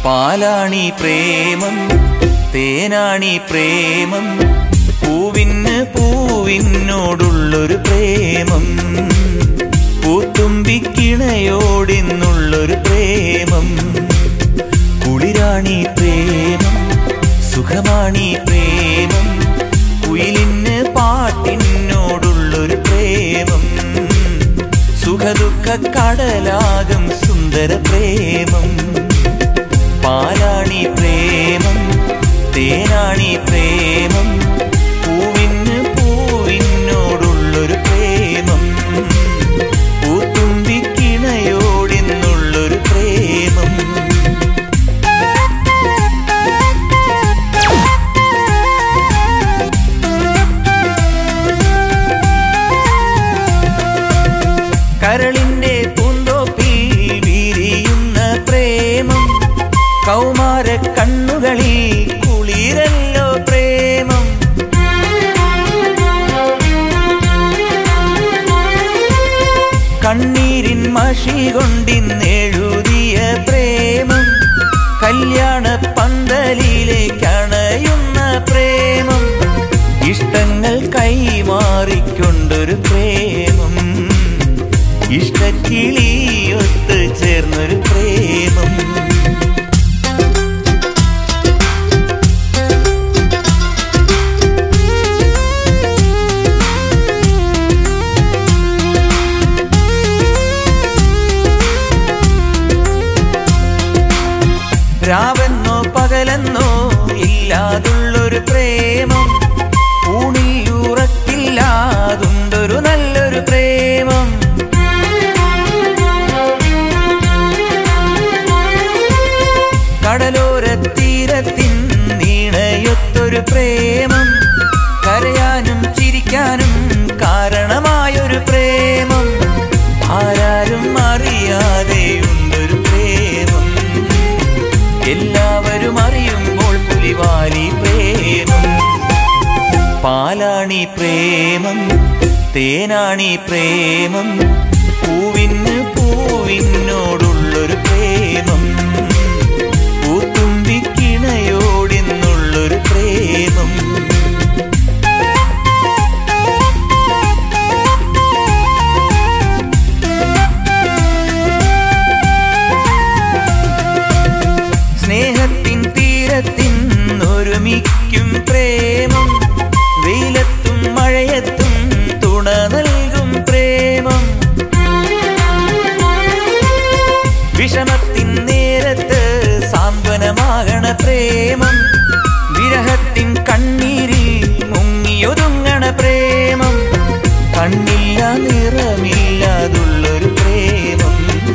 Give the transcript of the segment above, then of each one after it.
പാലാണി പ്രേമം തേനാണി പ്രേമം പൂവിന് പൂവിനോടുള്ളൊരു പ്രേമം പൂത്തുമ്പിക്കിണയോടിന്നുള്ളൊരു പ്രേമം കുളിരാണി പ്രേമം സുഖമാണി പ്രേമം കുയിലിന് പാട്ടിനോടുള്ളൊരു പ്രേമം സുഖദുഃഖ കടലാകം സുന്ദര പ്രേമം പാലാണി പ്രേമം തേനാണി പ്രേമം പൂവിന് പൂവിനോടുള്ളൊരു പ്രേമം പൂത്തുമ്പിക്കിണയോടിന്നുള്ളൊരു പ്രേമം കരളിന്റെ പൂന്തോപ്പിൽ വിരിയുന്ന പ്രേമം കൗമാര കണ്ണുകളിൽ കുളിരല്ലോ പ്രേമം കണ്ണീരിൻ മഷി കൊണ്ടിന്നെഴുതിയ പ്രേമം കല്യാണ പന്തലിലേക്കണയുന്ന പ്രേമം ഇഷ്ടങ്ങൾ കൈമാറിക്കൊണ്ടൊരു പ്രേമം ഇഷ്ടക്കിളിയൊത്ത് ചേർന്നൊരു പ്രേമം രാവെന്നോ പകലെന്നോ ഇല്ലാതുള്ളൊരു പ്രേമം ഊണിൽ ഉറക്കില്ലാതുണ്ടൊരു നല്ലൊരു പ്രേമം കടലോരത്തീരത്തിൻ നീണയൊത്തൊരു പ്രേമം കരയാനും ചിരിക്കാനും കാരണമായൊരു പ്രേമം ആരാരും അറിയാതെയുണ്ടൊരു പ്രേമം എല്ലാവരും അറിയുമ്പോൾ പുലിവാലി പ്രേമം പാലാണി പ്രേമം തേനാണി പ്രേമം പൂവിന് പൂവിനോടുള്ളൊരു പ്രേമം പൂത്തുമ്പിക്കിണയോടിന്നുള്ളൊരു പ്രേമം സ്നേഹത്തിൻ തീരത്തിൻ ഒരുമിക്കും പ്രേമം വെയിലത്തും മഴയത്തും തുണ നൽകും പ്രേമം വിഷമത്തിൻ നേരത്ത് സാന്ത്വനമാകണ പ്രേമം വിരഹത്തിൻ കണ്ണീരിൽ മുങ്ങിയൊതുങ്ങണ പ്രേമം കണ്ണില്ല നിറമില്ലാതുള്ളൊരു പ്രേമം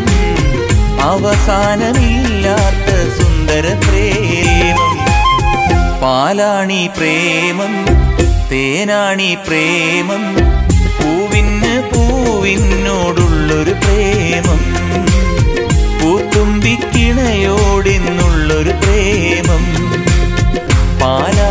അവസാനമില്ലാത്ത സുന്ദര പ്രേമം പാലാണി പ്രേമം തേനാണി പ്രേമം പൂവിന് പൂവിനോടുള്ളൊരു പ്രേമം പൂത്തുമ്പിക്കിണയോടിന്നുള്ളൊരു പ്രേമം പാല